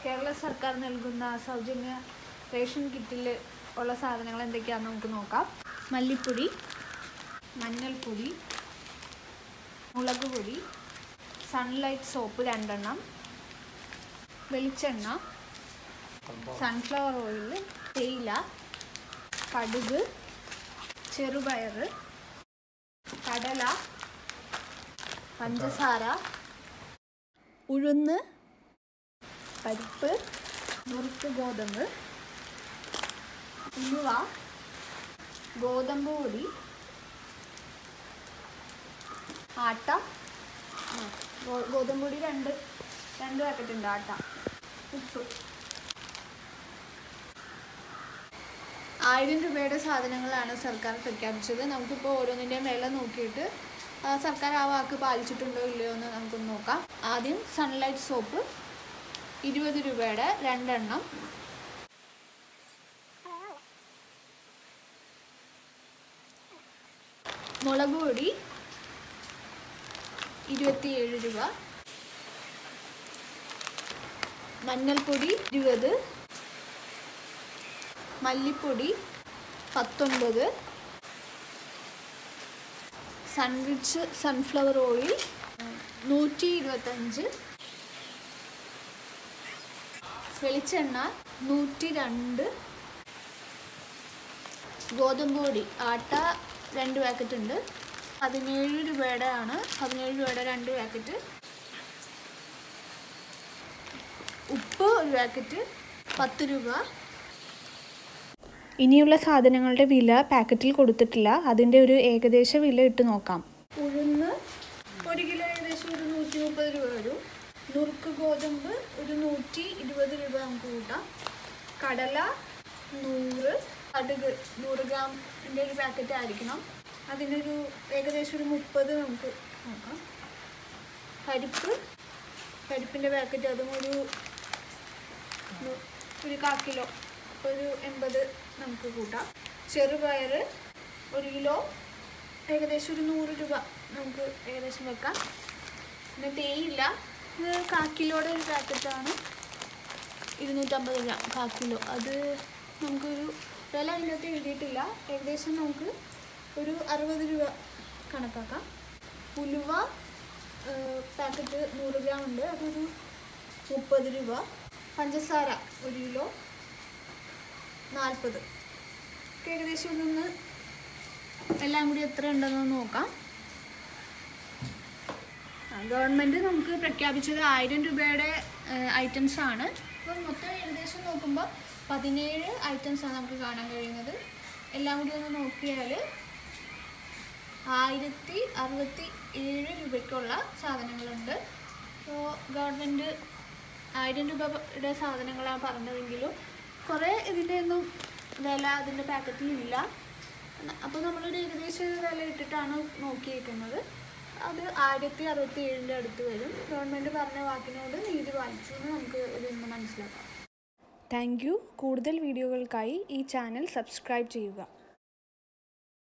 കേരള സർക്കാർ നൽകുന്ന സൗജന്യ റേഷൻ കിറ്റിൽ ഉള്ള സാധനങ്ങൾ എന്തൊക്കെയാണെന്ന് നമുക്ക് നോക്കാം മല്ലിപ്പൊടി മഞ്ഞൾപ്പൊടി മുളക് പൊടി സൺലൈറ്റ് സോപ്പ് രണ്ടെണ്ണം വെളിച്ചെണ്ണ സൺഫ്ലവർ ഓയിൽ തേയില കടുക് ചെറുപയർ കടല പഞ്ചസാര ഉഴുന്ന് പരിപ്പ് നുറുക്ക് ഗോതമ്പ് ഉലുവ ഗോതമ്പ് പൊടി ആട്ട ആ, ഗോ- ഗോതമ്പ് പൊടി രണ്ട് രണ്ട് പാക്കറ്റ് ഉണ്ട് ആട്ട ഉപ്പ് ആയിരം രൂപയുടെ സാധനങ്ങളാണ് സർക്കാർ പ്രഖ്യാപിച്ചത് നമുക്കിപ്പോൾ ഓരോന്നിൻ്റെയും വില നോക്കിയിട്ട് ആ, സർക്കാർ ആ വാക്ക് പാലിച്ചിട്ടുണ്ടോ ഇല്ലയോ എന്ന് നമുക്കൊന്ന് നോക്കാം ആദ്യം സൺലൈറ്റ് സോപ്പ് ഇരുപത് രൂപയുടെ രണ്ടെണ്ണം മുളക് പൊടി ഇരുപത്തിയേഴ് രൂപ മഞ്ഞൾപ്പൊടി ഇരുപത് മല്ലിപ്പൊടി പത്തൊൻപത് സൺറിച്ച് സൺഫ്ലവർ ഓയിൽ നൂറ്റി ഇരുപത്തഞ്ച് വെളിച്ചെണ്ണ നൂറ്റി രണ്ട് ഗോതമ്പ് പൊടി ആട്ട രണ്ട് പാക്കറ്റ് ഉണ്ട് പതിനേഴ് രൂപയുടെ ആണ് പതിനേഴ് രൂപയുടെ രണ്ട് പാക്കറ്റ് ഉപ്പ് ഒരു പാക്കറ്റ് പത്ത് രൂപ ഇനിയുള്ള സാധനങ്ങളുടെ വില പാക്കറ്റിൽ കൊടുത്തിട്ടില്ല അതിൻ്റെ ഒരു ഏകദേശ വില ഇട്ട് നോക്കാം ഉഴുന്ന് ഒരു കിലോ ഏകദേശം ഒരു നൂറ്റി മുപ്പത് രൂപ വരും നുറുക്ക് ഗോതമ്പ് ഒരു നൂറ്റി ഇരുപത് രൂപ നമുക്ക് കൂട്ടാം കടല നൂറ് കടുക് നൂറ് ഗ്രാമിൻ്റെ ഒരു പാക്കറ്റ് ആയിരിക്കണം അതിനൊരു ഏകദേശം ഒരു മുപ്പത് നമുക്ക് നോക്കാം പരിപ്പ് പരിപ്പിൻ്റെ പാക്കറ്റ് അതും ഒരു നു- ഒരു കാ കിലോ ഒരു എൺപത് നമുക്ക് കൂട്ടാം ചെറുപയർ ഒരു കിലോ ഏകദേശം ഒരു നൂറ് രൂപ നമുക്ക് ഏകദേശം വെക്കാം പിന്നെ തേയില ഇത് കാ കിലോയുടെ ഒരു പാക്കറ്റാണ് ഇരുന്നൂറ്റമ്പത് ഗ്രാം കാ കിലോ അത് നമുക്കൊരു വില അതിനകത്ത് എഴുതിയിട്ടില്ല ഏകദേശം നമുക്ക് ഒരു അറുപത് രൂപ കണക്കാക്കാം ഉലുവ പാക്കറ്റ് നൂറ് ഗ്രാം ഉണ്ട് അതൊരു മുപ്പത് രൂപ പഞ്ചസാര ഒരു കിലോ നാൽപ്പത് ഏകദേശം ഇതൊന്ന് എല്ലാം കൂടി എത്ര ഉണ്ടെന്ന് നോക്കാം ഗവൺമെൻറ് നമുക്ക് പ്രഖ്യാപിച്ചത് ആയിരം രൂപയുടെ ഐറ്റംസ് ആണ് അപ്പോൾ മൊത്തം ഏകദേശം നോക്കുമ്പോൾ പതിനേഴ് items ആണ് നമുക്ക് കാണാൻ കഴിയുന്നത് എല്ലാം കൂടി ഒന്ന് നോക്കിയാൽ ആയിരത്തി അറുപത്തി ഏഴ് രൂപയ്ക്കുള്ള സാധനങ്ങളുണ്ട് അപ്പോൾ ഗവൺമെൻറ് ആയിരം രൂപയുടെ സാധനങ്ങളാണ് പറഞ്ഞതെങ്കിലും കുറേ ഇതിൻ്റെ ഒന്നും വില അതിൻ്റെ പാക്കറ്റിൽ ഇല്ല അപ്പോൾ നമ്മളൊരു ഏകദേശം ഒരു വില ഇട്ടിട്ടാണ് നോക്കിയിരിക്കുന്നത് അത് ആയിരത്തി അറുപത്തി ഏഴിൻ്റെ അടുത്ത് വരും ഗവൺമെൻറ് പറഞ്ഞ വാക്കിനോട് നീതി പാലിച്ചു എന്ന് നമുക്ക് ഇതിൽ നിന്ന് മനസ്സിലാക്കാം താങ്ക് യു കൂടുതൽ വീഡിയോകൾക്കായി ഈ ചാനൽ സബ്സ്ക്രൈബ് ചെയ്യുക